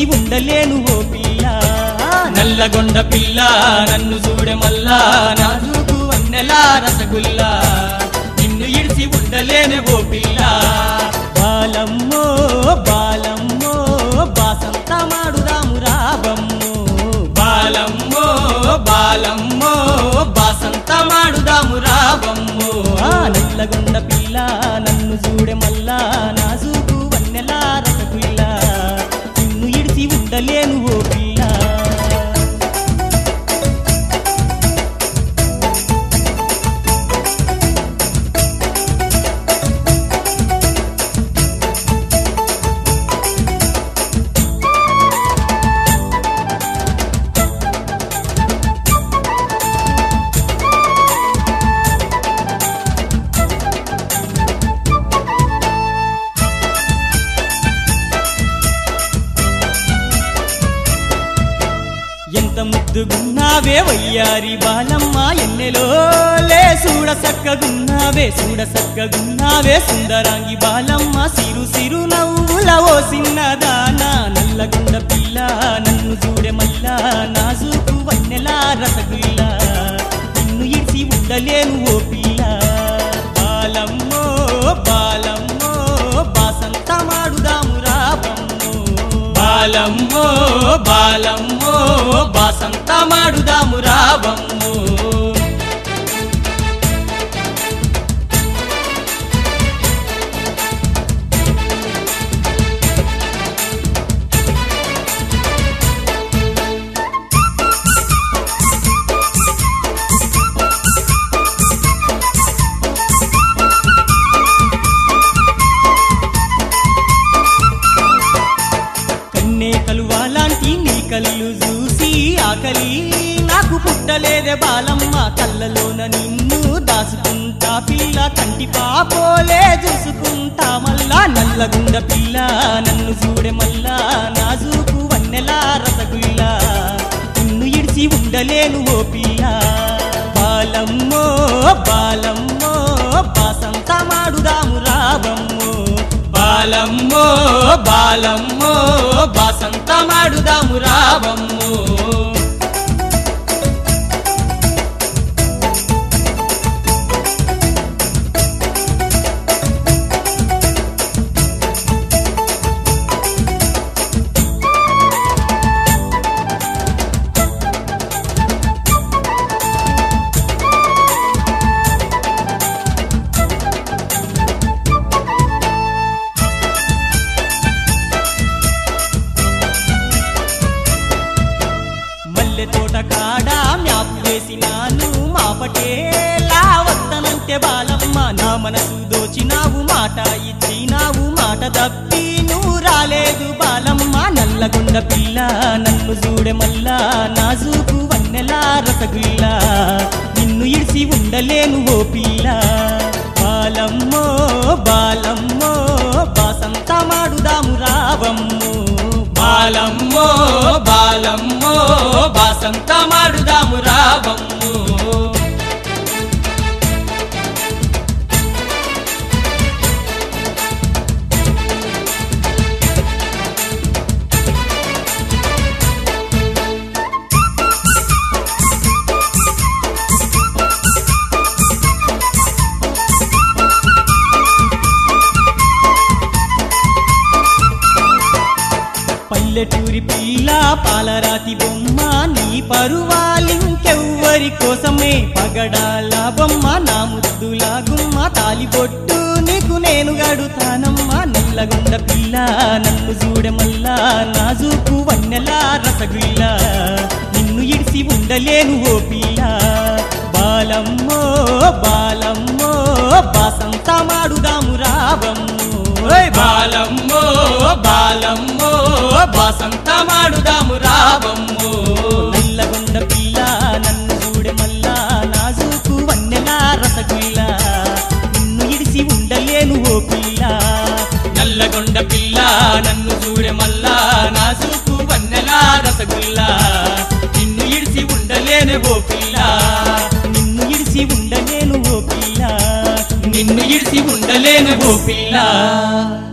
ఉండలేను ఓ పిల్ల నల్లగొండ పిల్ల నన్ను చూడే మల్లా నాజుకు వన్నెలా రసగుల్లా నిన్ను ఇడిసి ఉండలేనే ఓ పిల్ల బాలమ్మో బాలమ్మో బాసంత మాడుదాము రాబమ్మో బాలమ్మో బాలమ్మో బాసంత మాడుదాము రావమ్మో ఆ నల్లగొండ పిల్ల నన్ను చూడే మల్లా నాజుకు వన్నెలా రసగుల్ల నిన్ను ఇడిసి ఉండలేను ఓ పిల్ల ఎంత ముద్దుగున్నావే వయ్యారి బాలమ్మ ఎన్నెలో లే చూడ సక్కగున్నావే చూడ సక్కగున్నావే సుందరాంగి బాలమ్మ సిరు సిరు నవ్వుల ఓ సిన్నదానా నల్లగుండ పిల్ల నన్ను చూడే మల్లా నాజుకు వన్నెలా రసగుల్లా నిన్ను ఇడిసి ఉండలేను ఓ పిల్ల బాలమ్మో బాలమ్మో బాసంత మాడుదాము రాబమ్మో బాలమ్మో బాలమ్మో బాసంత మాడుదాము రావమ్మో కన్నే కలువాలాంటి నీ కళ్ళు చూసి ఆకలి నాకు పుట్టలేదే బాలమ్మ కళ్ళలోన నిన్ను దాచుకుంటా పిల్ల కంటి పాపోలే చూసుకుంటా మల్లా నల్లగుండ పిల్ల నన్ను చూడే మల్లా నాజుకు వన్నెలా రసగుల్లా నిన్ను ఇడిచి ఉండలేను ఓ పిల్ల బాలమ్మో బాలమ్మో బాసంత మాడుదాము రాబమ్మో బాలమ్మో బాలమ్మో బాసంత మాడుదాము రావమ్మో మల్లె తోట కాడ మ్యాప్ వేసినాను మా పటేలా వత్తనంటే బాలమ్మ నా మనసు దోచినావు మాట ఇచ్చినావు మాట తప్పి నువ్వు రాలేదు బాలమ్మ నల్లగొండ పిల్ల నన్ను చూడే మల్లా నాజుకు వన్నెలా రసగుల్లా నిన్ను ఇడిసి ఉండలేను ఓ పిల్ల బాలమ్మో బాలమ్మో బాసంత మాడుదాము రావమ్మో బాలమ్మో బాలమ్మో బాసంత మాడుదాము రావమ్మో పల్లెటూరి పిల్ల పాలరాతి బొమ్మ నీ పరువాలింకెవ్వరి కోసమే పగడాల బొమ్మ నా ముద్దులా గుమ్మ తాలిబొట్టు నీకు నేను గడుతానమ్మా నల్లగుండ పిల్ల నన్ను చూడమల్లా నాజుకు వన్నెలా రసగుల్లా నిన్ను ఇడిసి ఉండలేను ఓ పిల్ల బాలమ్మో బాలమ్మో బాసంత మాడుదాము రావమ్మో ఓయ్ బాలమ్మో బాలమ్మో బాసంత మాడుదాము రావమ్మో నల్లగొండ పిల్ల నన్ను చూడే మల్లా నాజుకు వన్నెలా రసగుల్లా నిన్ను ఇడిసి ఉండలేను ఓ పిల్ల నల్లగొండ పిల్ల నన్ను చూడే మల్లా నాసుకు వన్నెలా రసగుల్లా నిన్ను ఇడిసి ఉండలేనే ఓ పిల్ల నిన్ను ఇడిసి ఉండలేను ఓ పిల్ల నిన్ను ఇడిసి ఉండలేనే ఓ పిల్ల